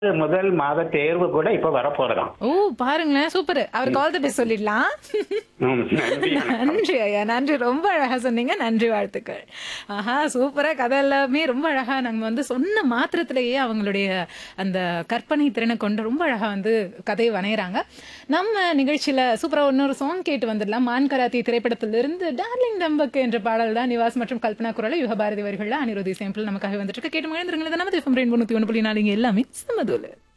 முதல் மாத தேர்வு கூட இப்ப வரப்போறதாம் ஓ பாருங்களேன் சூப்பர் அவருக்கு ஆல் தி பெஸ்ட் சொல்லிடலாம் ம், நன்றி நன்றி ஐயா நன்றி ரொம்ப அழகா சொன்னீங்க நன்றி வாழ்த்துக்கள் ஆஹா சூப்பரா கதை எல்லாமே ரொம்ப அழகா நாங்க வந்து சொன்ன மாத்திரத்திலேயே அவங்களுடைய அந்த கற்பனை திறனை கொண்டு ரொம்ப அழகா வந்து கதையை வரைகிறாங்க நம்ம நிகழ்ச்சியில சூப்பரா இன்னொரு சாங் கேட்டு வந்துடலாம் மான் கராத்தி திரைப்படத்திலிருந்து டார்லிங் டம்பக்கு என்ற பாடல் தான் நிவாஸ் மற்றும் கல்பனா குரல யுகபாரதி வரிகள்ல அனிருதி சேம்பிள் நமக்காக வந்துட்டு இருக்கு கேட்டு மகிழ்ந்துருங்க நமது எஃப்எம் ரெயின் தொண்ணூத்தி ஒன்று புள்ளி நாலு இங்க எல்லாமே சமதூல